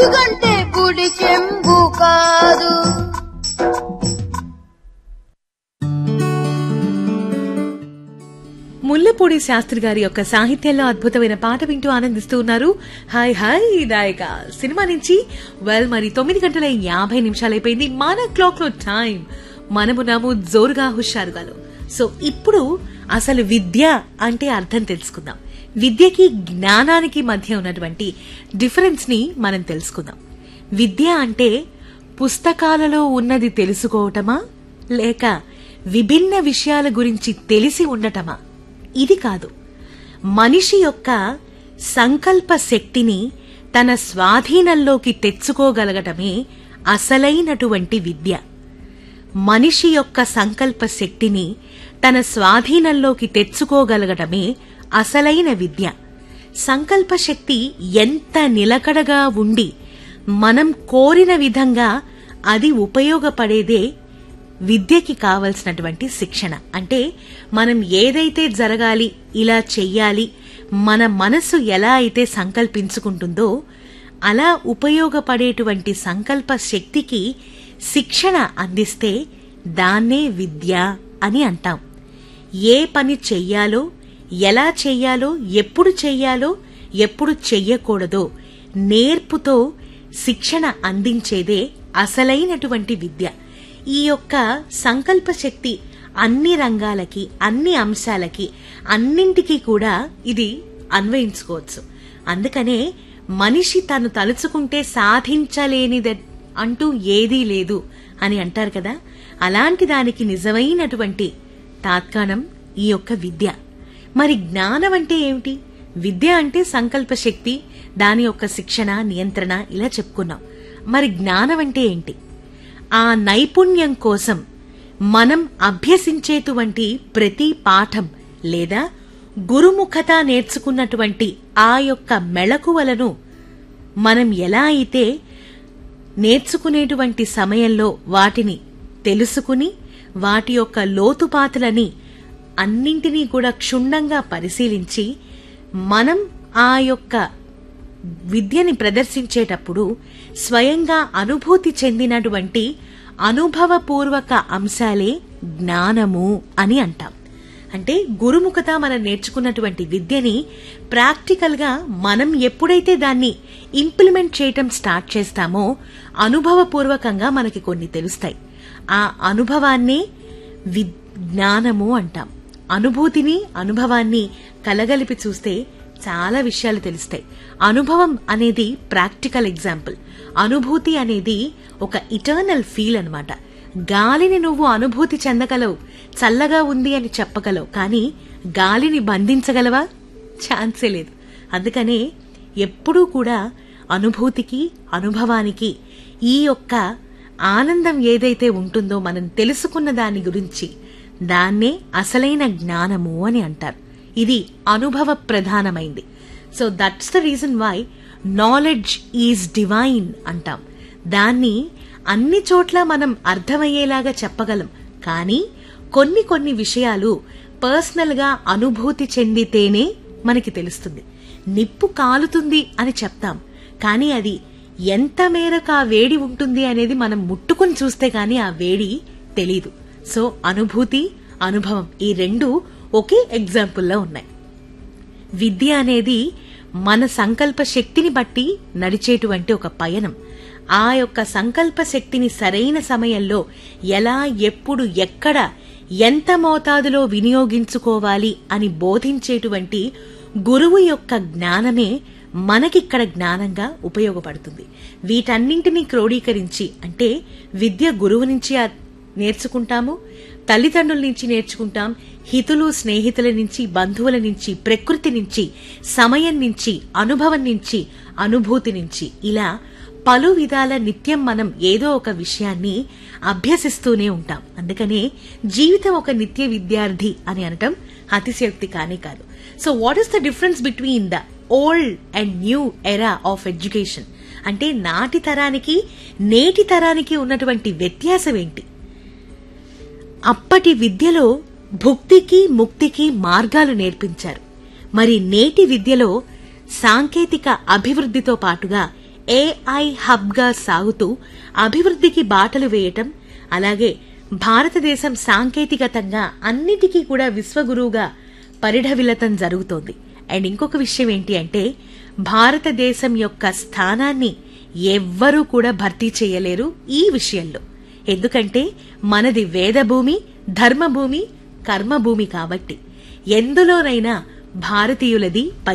బుగ్గంటే గుడి చెంబు కాదు ముల్లపూడి శాస్త్రి గారి యొక్క సాహిత్యంలో అద్భుతమైన పాట వింటూ ఆనందిస్తూ ఉన్నారు హాయ్ హాయ్ నాయక సినిమా నుంచి వెల్ మరి తొమ్మిది గంటల యాభై నిమిషాలు అయిపోయింది మన క్లాక్ లో టైం మనమున్నాము జోరుగా హుషారుగాను సో ఇప్పుడు అసలు విద్య అంటే అర్థం తెలుసుకుందాం విద్యకి జ్ఞానానికి మధ్య ఉన్నటువంటి డిఫరెన్స్ ని మనం తెలుసుకుందాం విద్య అంటే పుస్తకాలలో ఉన్నది తెలుసుకోవటమా లేక విభిన్న విషయాల గురించి తెలిసి ఉండటమా ఇది కాదు మనిషి యొక్క సంకల్ప శక్తిని తన స్వాధీనంలోకి తెచ్చుకోగలగటమే అసలైనటువంటి విద్య మనిషి యొక్క సంకల్ప శక్తిని తన స్వాధీనంలోకి తెచ్చుకోగలగటమే అసలైన విద్య సంకల్ప శక్తి ఎంత నిలకడగా ఉండి మనం కోరిన విధంగా అది ఉపయోగపడేదే విద్యకి కావలసినటువంటి శిక్షణ అంటే మనం ఏదైతే జరగాలి ఇలా చెయ్యాలి మన మనసు ఎలా అయితే సంకల్పించుకుంటుందో అలా ఉపయోగపడేటువంటి సంకల్ప శక్తికి శిక్షణ అందిస్తే దాన్నే విద్య అని అంటాం ఏ పని చెయ్యాలో ఎలా చెయ్యాలో ఎప్పుడు చెయ్యాలో ఎప్పుడు చెయ్యకూడదో నేర్పుతో శిక్షణ అందించేదే అసలైనటువంటి విద్య ఈ యొక్క సంకల్ప శక్తి అన్ని రంగాలకి అన్ని అంశాలకి అన్నింటికీ కూడా ఇది అన్వయించుకోవచ్చు అందుకనే మనిషి తను తలుచుకుంటే సాధించలేనిది అంటూ ఏదీ లేదు అని అంటారు కదా అలాంటి దానికి నిజమైనటువంటి తాత్కాణం ఈ యొక్క విద్య మరి జ్ఞానం అంటే ఏమిటి విద్య అంటే సంకల్ప శక్తి దాని యొక్క శిక్షణ నియంత్రణ ఇలా చెప్పుకున్నాం మరి జ్ఞానం అంటే ఏంటి ఆ నైపుణ్యం కోసం మనం అభ్యసించేటువంటి ప్రతి పాఠం లేదా గురుముఖత నేర్చుకున్నటువంటి ఆ యొక్క మెళకువలను మనం ఎలా అయితే నేర్చుకునేటువంటి సమయంలో వాటిని తెలుసుకుని వాటి యొక్క లోతుపాతులని అన్నింటినీ కూడా క్షుణ్ణంగా పరిశీలించి మనం ఆ యొక్క విద్యని ప్రదర్శించేటప్పుడు స్వయంగా అనుభూతి చెందినటువంటి అనుభవపూర్వక అంశాలే జ్ఞానము అని అంటాం అంటే గురుముఖత మనం నేర్చుకున్నటువంటి విద్యని ప్రాక్టికల్ గా మనం ఎప్పుడైతే దాన్ని ఇంప్లిమెంట్ చేయటం స్టార్ట్ చేస్తామో అనుభవపూర్వకంగా మనకి కొన్ని తెలుస్తాయి ఆ అనుభవాన్నే విజ్ఞానము అంటాం అనుభూతిని అనుభవాన్ని కలగలిపి చూస్తే చాలా విషయాలు తెలుస్తాయి అనుభవం అనేది ప్రాక్టికల్ ఎగ్జాంపుల్ అనుభూతి అనేది ఒక ఇటర్నల్ ఫీల్ అన్నమాట గాలిని నువ్వు అనుభూతి చెందగలవు చల్లగా ఉంది అని చెప్పగలవు కానీ గాలిని బంధించగలవా ఛాన్సే లేదు అందుకనే ఎప్పుడూ కూడా అనుభూతికి అనుభవానికి ఈ యొక్క ఆనందం ఏదైతే ఉంటుందో మనం తెలుసుకున్న దాని గురించి దాన్నే అసలైన జ్ఞానము అని అంటారు ఇది అనుభవ ప్రధానమైంది so that's the reason why knowledge is divine అంటాం దాన్ని అన్ని చోట్ల మనం అర్థమయ్యేలాగా చెప్పగలం కానీ కొన్ని కొన్ని విషయాలు పర్సనల్ గా అనుభూతి చెందితేనే మనకి తెలుస్తుంది నిప్పు కాలుతుంది అని చెప్తాం కానీ అది ఎంత మేరకు ఆ వేడి ఉంటుంది అనేది మనం ముట్టుకుని చూస్తే గాని ఆ వేడి తెలీదు సో అనుభూతి అనుభవం ఈ రెండు ఒకే ఎగ్జాంపుల్లో ఉన్నాయి విద్య అనేది మన సంకల్ప శక్తిని బట్టి నడిచేటువంటి ఒక పయనం ఆ యొక్క సంకల్ప శక్తిని సరైన సమయంలో ఎలా ఎప్పుడు ఎక్కడ ఎంత మోతాదులో వినియోగించుకోవాలి అని బోధించేటువంటి గురువు యొక్క జ్ఞానమే మనకిక్కడ జ్ఞానంగా ఉపయోగపడుతుంది వీటన్నింటినీ క్రోడీకరించి అంటే విద్య గురువు నుంచి ఆ- నేర్చుకుంటాము తల్లిదండ్రుల నుంచి నేర్చుకుంటాం హితులు స్నేహితుల నుంచి బంధువుల నుంచి ప్రకృతి నుంచి సమయం నుంచి అనుభవం నుంచి అనుభూతి నుంచి ఇలా పలు విధాల నిత్యం మనం ఏదో ఒక విషయాన్ని అభ్యసిస్తూనే ఉంటాం అందుకనే జీవితం ఒక నిత్య విద్యార్థి అని అనటం అతిశయోక్తి కానే కాదు so what is the difference between the old and new era of education అంటే నాటి తరానికి నేటి తరానికి ఉన్నటువంటి వ్యత్యాసం ఏంటి అప్పటి విద్యలో భుక్తికి ముక్తికి మార్గాలు నేర్పించారు మరి నేటి విద్యలో సాంకేతిక అభివృద్ధితో పాటుగా ఏఐ హబ్గా సాగుతూ అభివృద్ధికి బాటలు వేయటం అలాగే భారతదేశం సాంకేతికతంగా అన్నిటికీ కూడా విశ్వగురువుగా పరిఢవిల్లతం జరుగుతోంది అండ్ ఇంకొక విషయం ఏంటి అంటే భారతదేశం యొక్క స్థానాన్ని ఎవ్వరూ కూడా భర్తీ చేయలేరు ఈ విషయంలో ఎందుకంటే మనది వేదభూమి ధర్మభూమి కర్మభూమి కాబట్టి ఎందులోనైనా భారతీయులది పై